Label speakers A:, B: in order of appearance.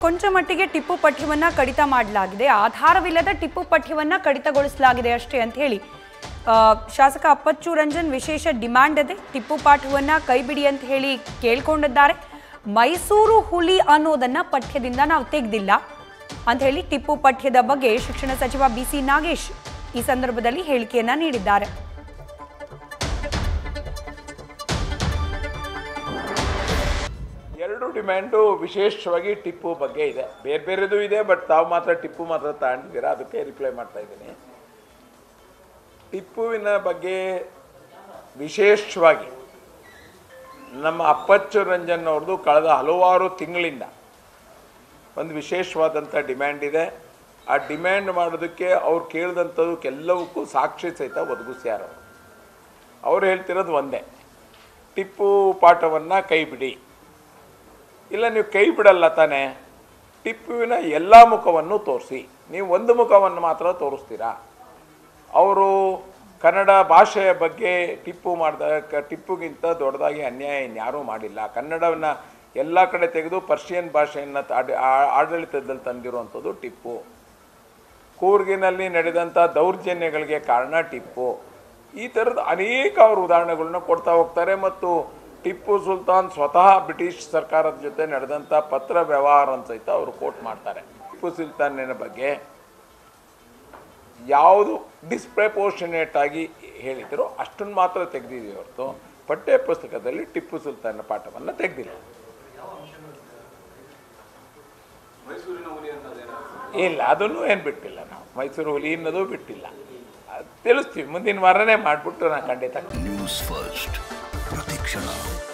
A: ಕೊಂಚ ಮಟ್ಟಿಗೆ ಟಿಪ್ಪು ಪಠ್ಯವನ್ನ ಕಡಿತ ಮಾಡಲಾಗಿದೆ ಆಧಾರವಿಲ್ಲದ ಟಿಪ್ಪು ಪಠ್ಯವನ್ನ ಕಡಿತಗೊಳಿಸಲಾಗಿದೆ ಅಷ್ಟೇ ಅಂತ ಹೇಳಿ ಆ, ಶಾಸಕ ಅಪ್ಪಚ್ಚು ರಂಜನ್ ವಿಶೇಷ ಡಿಮ್ಯಾಂಡ್ ಇದೆ ಟಿಪ್ಪು ಪಾಠವನ್ನ ಕೈಬಿಡಿ ಅಂತ ಹೇಳಿ ಕೇಳ್ಕೊಂಡಿದ್ದಾರೆ ಮೈಸೂರು ಹುಲಿ ಅನ್ನೋದನ್ನ ಪಠ್ಯದಿಂದ ನಾವು ತೆಗೆದಿಲ್ಲ ಅಂತ ಹೇಳಿ ಟಿಪ್ಪು ಪಠ್ಯದ ಬಗ್ಗೆ ಶಿಕ್ಷಣ ಸಚಿವ ಬಿ ಸಿ ನಾಗೇಶ್ ಈ ಸಂದರ್ಭದಲ್ಲಿ ಹೇಳಿಕೆಯನ್ನ ನೀಡಿದ್ದಾರೆ
B: ಎರಡು ಡಿಮ್ಯಾಂಡು ವಿಶೇಷವಾಗಿ ಟಿಪ್ಪು ಬಗ್ಗೆ ಇದೆ ಬೇರೆ ಬೇರೆದು ಇದೆ ಬಟ್ ತಾವು ಮಾತ್ರ ಟಿಪ್ಪು ಮಾತ್ರ ತಗೊಂಡಿದ್ದೀರಾ ಅದಕ್ಕೆ ರಿಪ್ಲೈ ಮಾಡ್ತಾ ಇದ್ದೀನಿ ಟಿಪ್ಪುವಿನ ಬಗ್ಗೆ ವಿಶೇಷವಾಗಿ ನಮ್ಮ ಅಪ್ಪಚ್ಚು ರಂಜನ್ ಅವ್ರದ್ದು ಕಳೆದ ಹಲವಾರು ತಿಂಗಳಿಂದ ಒಂದು ವಿಶೇಷವಾದಂಥ ಡಿಮ್ಯಾಂಡ್ ಇದೆ ಆ ಡಿಮ್ಯಾಂಡ್ ಮಾಡೋದಕ್ಕೆ ಅವ್ರು ಕೇಳಿದಂಥದಕ್ಕೆಲ್ಲವಕ್ಕೂ ಸಾಕ್ಷಿ ಸಹಿತ ಒದಗಿಸ್ಯಾರ ಅವರು ಅವ್ರು ಹೇಳ್ತಿರೋದು ಒಂದೇ ಟಿಪ್ಪು ಪಾಠವನ್ನು ಕೈ ಬಿಡಿ ಇಲ್ಲ ನೀವು ಕೈ ಬಿಡಲ್ಲ ತಾನೇ ಟಿಪ್ಪುವಿನ ಎಲ್ಲ ಮುಖವನ್ನು ತೋರಿಸಿ ನೀವು ಒಂದು ಮುಖವನ್ನು ಮಾತ್ರ ತೋರಿಸ್ತೀರಾ ಅವರು ಕನ್ನಡ ಭಾಷೆಯ ಬಗ್ಗೆ ಟಿಪ್ಪು ಮಾಡಿದ ಕ ಟಿಪ್ಪುಗಿಂತ ದೊಡ್ಡದಾಗಿ ಅನ್ಯಾಯ ಇನ್ಯಾರೂ ಮಾಡಿಲ್ಲ ಕನ್ನಡವನ್ನು ಎಲ್ಲ ಕಡೆ ತೆಗೆದು ಪರ್ಷಿಯನ್ ಭಾಷೆಯನ್ನು ತಾಡಿ- ಆ- ಆಡಳಿತದಲ್ಲಿ ತಂದಿರುವಂಥದ್ದು ಟಿಪ್ಪು ಕೂರ್ಗಿನಲ್ಲಿ ನಡೆದಂಥ ದೌರ್ಜನ್ಯಗಳಿಗೆ ಕಾರಣ ಟಿಪ್ಪು ಈ ಥರದ ಅನೇಕ ಅವರು ಉದಾಹರಣೆಗಳನ್ನ ಕೊಡ್ತಾ ಹೋಗ್ತಾರೆ ಮತ್ತು ಟಿಪ್ಪು ಸುಲ್ತಾನ್ ಸ್ವತಃ ಬ್ರಿಟಿಷ್ ಸರ್ಕಾರದ ಜೊತೆ ನಡೆದಂಥ ಪತ್ರ ವ್ಯವಹಾರ ಅಂತ ಸಹಿತ ಅವರು ಕೋಟ್ ಮಾಡ್ತಾರೆ ಟಿಪ್ಪು ಸುಲ್ತಾನಿನ ಬಗ್ಗೆ ಯಾವುದು ಡಿಸ್ಪ್ರಪೋರ್ಷನೇಟ್ ಆಗಿ ಹೇಳಿದ್ರು ಅಷ್ಟನ್ನು ಮಾತ್ರ ತೆಗೆದಿದ್ದೀವಿ ಹೊರತು ಪಠ್ಯ ಪುಸ್ತಕದಲ್ಲಿ ಟಿಪ್ಪು ಸುಲ್ತಾನ ಪಾಠವನ್ನು ತೆಗೆದಿಲ್ಲ ಇಲ್ಲ ಅದನ್ನು ಏನು ಬಿಟ್ಟಿಲ್ಲ ನಾವು ಮೈಸೂರು ಹುಲಿ ಅನ್ನೋದು ಬಿಟ್ಟಿಲ್ಲ ಅದ್ ತಿಳಿಸ್ತೀವಿ ಮುಂದಿನ ವಾರನೇ ಮಾಡಿಬಿಟ್ಟು ನಾನು ಖಂಡಿತ
C: ನ್ಯೂಸ್ ಫಸ್ಟ್ ಪ್ರತಿಕ್ಷಣ